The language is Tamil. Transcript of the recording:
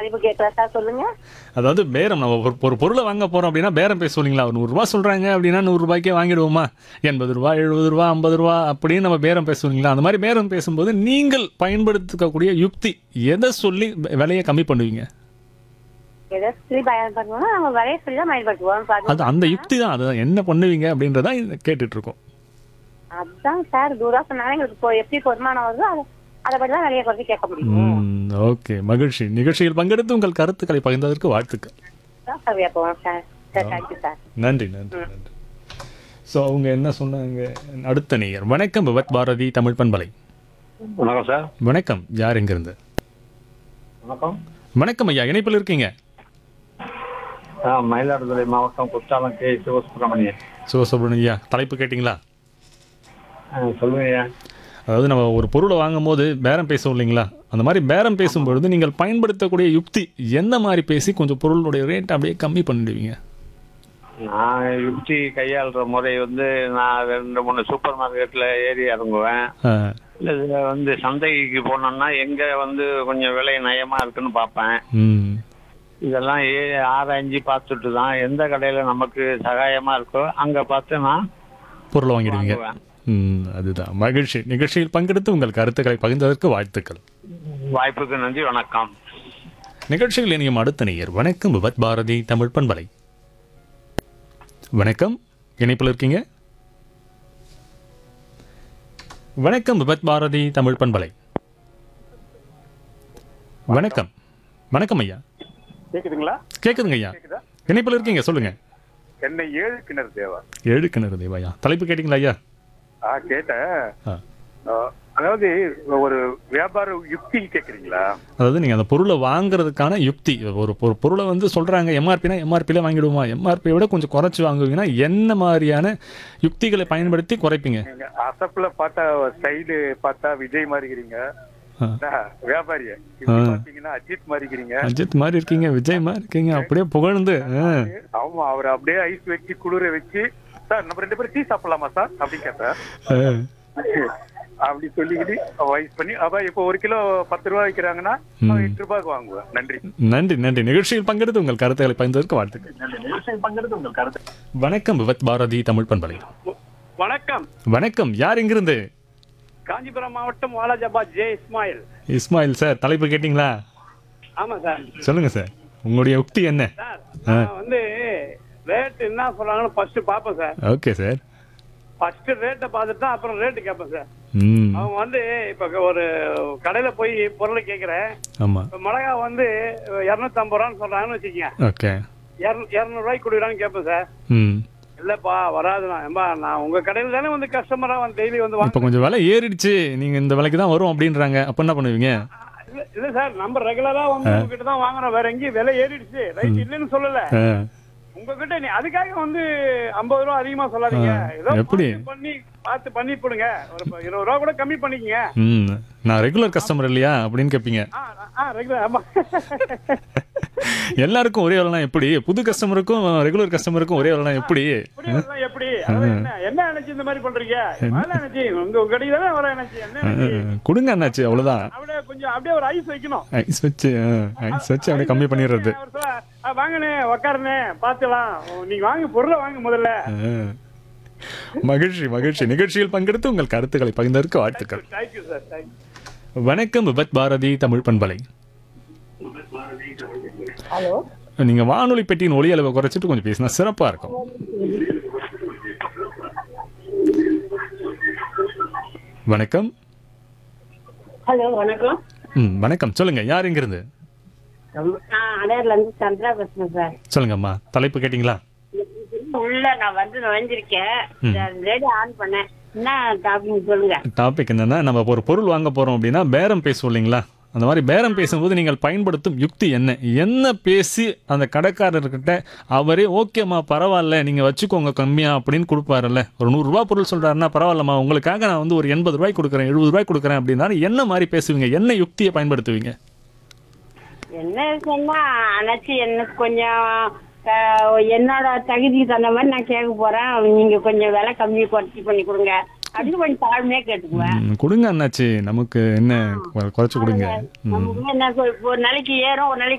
தலைப்பு கேட்கல சார் சொல்லுங்க அதாவது பேரம் நம்ம ஒரு ஒரு பொருளை வாங்க போறோம் அப்படின்னா பேரம் பேசுவீங்களா ஒரு நூறுரூவா சொல்றாங்க அப்படின்னா நூறு ரூபாய்க்கே வாங்கிடுவோமா எண்பது ரூபா எழுபது ரூபா ஐம்பது ரூபா அப்படின்னு நம்ம பேரம் பேசுவீங்களா அந்த மாதிரி பேரம் பேசும்போது நீங்கள் பயன்படுத்தக்கூடிய யுக்தி எதை சொல்லி விலையை கம்மி பண்ணுவீங்க எதை சொல்லி பயன்படுத்தணும்னா நம்ம விலைய சொல்லி தான் பயன்படுத்துவோம் பாருங்க. அது அந்த யுக்தி தான் அது என்ன பண்ணுவீங்க அப்படின்றத கேட்டுட்டு இருக்கோம் அதுதான் சார் தூரா சொன்னாலும் எங்களுக்கு இப்போ எப்படி பொறுமானம் வருதோ அதை அதை பற்றி தான் விலையை குறைச்சி கேட்க முடியும் ஓகே மகிழ்ச்சி நிகழ்ச்சியில் பங்கெடுத்து உங்கள் கருத்துக்களை பகிர்ந்ததற்கு வாழ்த்துக்கள் தான் சார் கேட்போம் சார் சார் தேங்க்யூ சார் நன்றி நன்றி நன்றி ஸோ அவங்க என்ன சொன்னாங்க அடுத்த நேயர் வணக்கம் விவத் பாரதி தமிழ் பண்பலை வணக்கம் சார் வணக்கம் யார் எங்கிருந்து வணக்கம் வணக்கம் ஐயா இணைப்பில் இருக்கீங்க ஆ மயிலாடுதுறை மாவட்டம் குற்றாலம் கே சிவசுப்பிரமணியன் சிவசுப்ரமணியம் ஐயா தலைப்பு கேட்டிங்களா ஆ, சொல்லுங்க ஐயா அதாவது நம்ம ஒரு பொருளை வாங்கும் போது பேரம் பேசுவோம் இல்லைங்களா அந்த மாதிரி பேரம் பேசும்பொழுது நீங்கள் பயன்படுத்தக்கூடிய யுக்தி எந்த மாதிரி பேசி கொஞ்சம் பொருளுடைய ரேட் அப்படியே கம்மி பண்ணிடுவீங்க நான் யுக்தி கையாளுற முறை வந்து நான் ரெண்டு மூணு சூப்பர் மார்க்கெட்ல ஏறி இறங்குவேன் ஆ, இல்ல வந்து சந்தைக்கு போனோம்னா எங்க வந்து கொஞ்சம் விலை நயமா இருக்குன்னு பார்ப்பேன் ம் இதெல்லாம் ஏ ஆராய்ஞ்சு பார்த்துட்டு தான் எந்த கடையில நமக்கு சகாயமா இருக்கோ அங்க பார்த்து நான் பொருளை வாங்கிடுவீங்க வாங்குவேன். ம் அதுதான் மகிழ்ச்சி நிகழ்ச்சியில் பங்கெடுத்து உங்கள் கருத்துக்களை பகிர்ந்ததற்கு வாழ்த்துக்கள் வாய்ப்புக்கு நன்றி வணக்கம் நிகழ்ச்சியில் இணையும் அடுத்த நேயர் வணக்கம் விபத் பாரதி தமிழ் பண்பலை வணக்கம் இணைப்பில் இருக்கீங்க வணக்கம் விபத் பாரதி தமிழ் பண்பலை வணக்கம் வணக்கம் ஐயா கேக்குதுங்களா கேக்குதுங்க ஐயா இணைப்பில் இருக்கீங்க சொல்லுங்க என்னை ஏழு கிணறு தேவா ஏழு கிணறு தேவையா தலைப்பு கேட்டிங்களா ஐயா ஆ கேட்டேன் ஆ. ஆ, அதாவது ஒரு வியாபார யுக்தி கேக்குறீங்களா அதாவது நீங்கள் அந்த பொருளை வாங்குறதுக்கான யுக்தி ஒரு ஒரு பொருளை வந்து சொல்கிறாங்க எம்ஆர்பினா எம்ஆர்பியில் வாங்கிடுவோமா எம்ஆர்பியை விட கொஞ்சம் குறைச்சி வாங்குவீங்கன்னா என்ன மாதிரியான யுக்திகளை பயன்படுத்தி குறைப்பீங்க நீங்க அசப்புல பார்த்தா ஸ்டைலு பார்த்தா விஜய் மாதிரிக்கிறீங்க ஆ. வியாபாரிய இப்படி பாத்தீங்கன்னா அஜித் மாதிரிக்கிறீங்க அஜித் மாதிரி இருக்கீங்க விஜய் மாதிரி இருக்கீங்க அப்படியே புகழ்ந்து ஆ. ஆமா அவர் அப்படியே ஐஸ் வச்சு குளிர வச்சு சார் நம்ம ரெண்டு பேரும் டீ சாப்பிடலாமா சார் அப்படின்னு கேட்டேன் ஆ. அப்படி சொல்லிக்கிட்டு வைஸ் பண்ணி அப்ப இப்போ ஒரு கிலோ பத்து ரூபாய் விற்கிறாங்கன்னா அவன் எட்டு ரூபாய்க்கு வாங்குவேன் நன்றி நன்றி நன்றி நிகழ்ச்சியில் பங்கெடுத்து உங்கள் கருத்துக்களை பயந்ததற்கு வாழ்த்துக்கள் வணக்கம் விவத் பாரதி தமிழ் பண்பலை வணக்கம் வணக்கம் யார் எங்கிருந்து காஞ்சிபுரம் மாவட்டம் வாலாஜாபாத் ஜே இஸ்மாயில் இஸ்மாயில் சார் தலைப்பு கேட்டிங்களா ஆமா சார் சொல்லுங்க சார் உங்களுடைய யுக்தி என்ன சார் நான் வந்து ரேட் என்ன சொல்றாங்கன்னு ஃபர்ஸ்ட் பார்ப்பேன் சார் ஓகே சார் ஃபர்ஸ்ட் ரேட்டை பார்த்துட்டு தான் அப்புறம் ரேட்டு கேட்பேன் சார் ம் அவங்க வந்து இப்ப ஒரு கடையில போய் பொருளை கேட்கிறேன் ஆமாம் இப்ப மிளகா வந்து இரநூத்தம்பது ரூபான்னு சொல்றாங்கன்னு வச்சுக்கோங்க ஓகே இரநூறுவாய்க்கு கொடுக்குறான்னு கேட்பேன் சார் ம் இல்லப்பா வராதுண்ணா ஏம்பா நான் உங்க கடையில தானே வந்து கஸ்டமரா வந்து டெய்லி வந்து இப்போ வாங்க கொஞ்சம் விலை ஏறிடுச்சு நீங்க இந்த விலைக்கு தான் வரும் அப்படின்றாங்க அப்ப என்ன பண்ணுவீங்க இல்ல- இல்ல சார் நம்ம ரெகுலரா வந்து உங்ககிட்ட தான் வாங்குறோம் வேற எங்கேயும் விலை ஏறிடுச்சு ரைட் இல்லைன்னு சொல்லல ஆ, உங்ககிட்ட நீ அதுக்காக வந்து ஐம்பது ரூபா அதிகமா சொல்லாதீங்க ஆ, ஏதோ எப்படி? பார்த்து பண்ணி பார்த்து பண்ணி போடுங்க ஒரு ப- இருபது ரூபா கூட கம்மி பண்ணிக்கங்க ம் நான் ரெகுலர் கஸ்டமர் இல்லையா அப்படின்னு கேட்பீங்க ஆ ஆ ரெகுலர் ஆமா எல்லாருக்கும் ஒரே விலைனா எப்படி புது கஸ்டமருக்கும் ரெகுலர் கஸ்டமருக்கும் ஒரே விலைனா எப்படி புரியல எப்படி அதாவது என்ன என்ன நினைச்சு இந்த மாதிரி பண்றீங்க வேலை நினைச்சு உங்க உங்க கடைக்கு தானே வர நினைச்சு என்ன ஆ, நினைச்சு கொடுங்க அண்ணாச்சு அவ்வளோதான் அப்படியே கொஞ்சம் அப்படியே ஒரு ஐஸ் வைக்கணும் ஐஸ் வச்சு ஐஸ் வச்சு அப்படியே கம்மி பண்ணிடுறது அவர் சொல்ல, "ஆ, வாங்கண்ணே உக்காருண்ணே பாத்துலாம் நீங்க வாங்க பொருளை வாங்க முதல்ல ஆ. மகிழ்ச்சி மகிழ்ச்சி நிகழ்ச்சியில் பங்கெடுத்து உங்கள் கருத்துக்களை பகிர்ந்ததற்கு வாழ்த்துக்கள் தேங்க்யூ சார் தேங்க்யூ வணக்கம் விபத் பாரதி தமிழ் பண்பலை ஹலோ நீங்க வானொலி பெட்டியின் ஒலி அளவை குறைச்சிட்டு கொஞ்சம் பேசினா சிறப்பா இருக்கும் வணக்கம் ஹலோ வணக்கம் ம் வணக்கம் சொல்லுங்க யார் இங்கிருந்து நான் அடையார்ல இருந்து சந்திரா பேசுறேன் சார் சொல்லுங்கம்மா தலைப்பு கேட்டிங்களா உள்ள நான் வந்து நுழைஞ்சிருக்கேன் ரேடியோ ஆன் பண்ணேன் என்ன டாபிக் சொல்லுங்க டாபிக் என்னன்னா நம்ம ஒரு பொருள் வாங்க போறோம் அப்படின்னா பேரம் பேசுவோம் இல்லைங்களா அந்த மாதிரி பேரம் பேசும்போது நீங்கள் பயன்படுத்தும் யுக்தி என்ன என்ன பேசி அந்த கடைக்காரர்கிட்ட அவரே ஓகேம்மா பரவாயில்ல நீங்கள் வச்சுக்கோங்க கம்மியா அப்படின்னு கொடுப்பாருல்ல ஒரு நூறுரூவா பொருள் சொல்கிறாருன்னா பரவாயில்லம்மா உங்களுக்காக நான் வந்து ஒரு எண்பது ரூபாய் கொடுக்குறேன் எழுபது ரூபாய் கொடுக்குறேன் அப்படின்னா என்ன மாதிரி பேசுவீங்க என்ன யுக்தியை பயன்படுத்துவீங்க என்ன சொன்னா அணைச்சி எனக்கு கொஞ்சம் அஹ், என்னோட தகுதிக்கு தகுந்த மாதிரி நான் கேட்க போறேன் நீங்க கொஞ்சம் விலை கம்மி குறைச்சி பண்ணி கொடுங்க அப்படின்னு கொஞ்சம் தாழ்மையா கேட்டுக்குவேன் ம், கொடுங்க அண்ணாச்சி நமக்கு என்ன குறைச்சி கொடுங்க ம் நமக்கு என்ன சொல்- ஒரு நாளைக்கு ஏறும் ஒரு நாளைக்கு